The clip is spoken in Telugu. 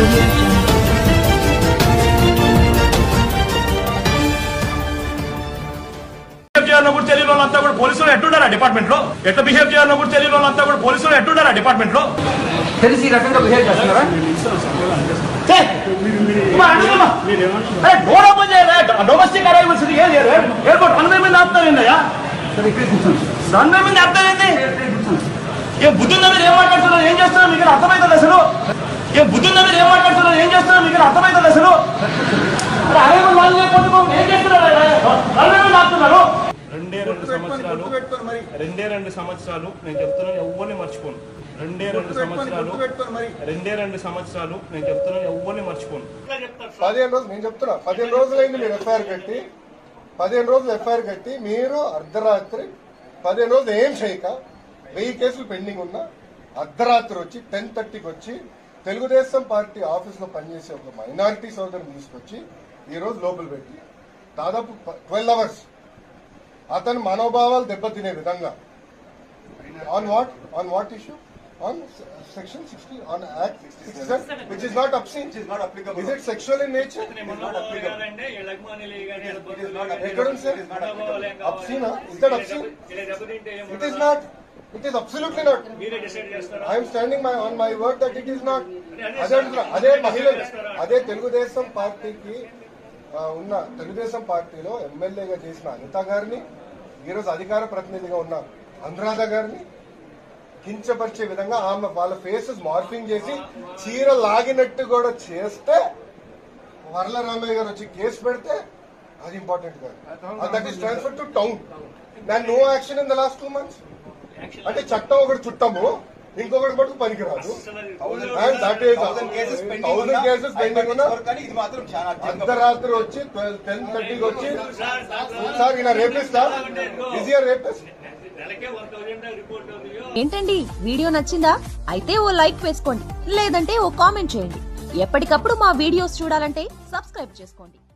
బిహేవ్ చేయాలన్నా కూడా తెలియని వాళ్ళంతా కూడా పోలీసులు ఎట్టుండారా డిపార్ట్మెంట్ లో ఎట్లా బిహేవ్ చేయాలన్నా కూడా తెలియని వాళ్ళంతా కూడా పోలీసులు ఎట్టుండారా డిపార్ట్మెంట్ లో తెలిసి ఈ రకంగా బిహేవ్ చేస్తున్నారా డోర్ ఓపెన్ చేయాలి డొమెస్టిక్ అరైవల్స్ ఎయిర్పోర్ట్ రన్వే మీద ఆపుతారు ఏందయ్యా సరే ఇక్కడ కూర్చోండి రన్వే మీద ఆపుతారు ఏంది ఏ బుద్ధి ఉందా మీరు ఏం మాట్లాడుతున్నారు ఏం చేస్తున్నారు మీకు అర్థమవుతుంది అసలు ఏ బుద్ధి ఉందా మీరు ఏం మాట్లాడుతున్నారు ఏం చేస్తున్నారు మీకు అర్థమవుతుంది అసలు అరైవల్ వాళ్ళు లేకపోతే పాపం ఏం చేస్తున్నారు రన్వే మీద ఆపుతున్నారు రెండే రెండు సంవత్సరాలు రెండే రెండు సంవత్సరాలు నేను చెప్తున్నాను ఎవ్వరిని మర్చిపోను రెండే రెండు సంవత్సరాలు రెండే రెండు సంవత్సరాలు నేను చెప్తున్నాను ఎవ్వరిని మర్చిపోను పదిహేను రోజులు నేను చెప్తున్నా పదిహేను రోజులైంది మీరు ఎఫ్ఐఆర్ కట్టి పదిహేను రోజులు ఎఫ్ఐఆర్ కట్టి మీరు అర్ధరాత్రి పదిహేను రోజులు ఏం చేయక వెయ్యి కేసులు పెండింగ్ ఉన్నా అర్ధరాత్రి వచ్చి టెన్ థర్టీకి వచ్చి తెలుగుదేశం పార్టీ ఆఫీస్ లో పనిచేసే ఒక మైనారిటీ సోదరుని తీసుకొచ్చి ఈ రోజు లోపల పెట్టి దాదాపు ట్వెల్వ్ అవర్స్ అతని మనోభావాలు దెబ్బతినే విధంగా on what on what issue on section sixty on act which is not obscene is it sexual in nature ఎక్కడ ఉంది సార్ అప్సీనా is that obscene it is not it is absolutely not I'm standing my on my word that it is not అదే అంటున్నా. అదే మహిళలు అదే తెలుగుదేశం పార్టీకి ఆ, ఉన్న తెలుగుదేశం పార్టీలో ఎమ్మెల్యేగా చేసిన అనిత గారిని ఈరోజు అధికార ప్రతినిధిగా ఉన్న అనురాధ గారిని కించపరిచే విధంగా ఆమె వాళ్ళ ఫేసెస్ మార్ఫింగ్ చేసి చీర లాగినట్టు కూడా చేస్తే వరల రామయ్య గారు వచ్చి కేసు పెడితే అది ఇంపార్టెంట్ కాదు that is transfer to town దాని no action in the last two months అంటే చట్టం ఒకటి చుట్టము ఇంకొకటి మటుకు పనికిరాదు And that is- thousand cases pending thousand cases pending ఉన్నా కానీ ఇది మాత్రం చాలా అత్యంత అర్ధరాత్రి వచ్చి టెన్ థర్టీకి వచ్చి సార్ ఈయన రేపిస్తా ఈజీ రేపిస్ట్ ఏంటండి వీడియో నచ్చిందా అయితే ఓ లైక్ వేసుకోండి లేదంటే ఓ కామెంట్ చేయండి ఎప్పటికప్పుడు మా వీడియోస్ చూడాలంటే సబ్స్క్రైబ్ చేసుకోండి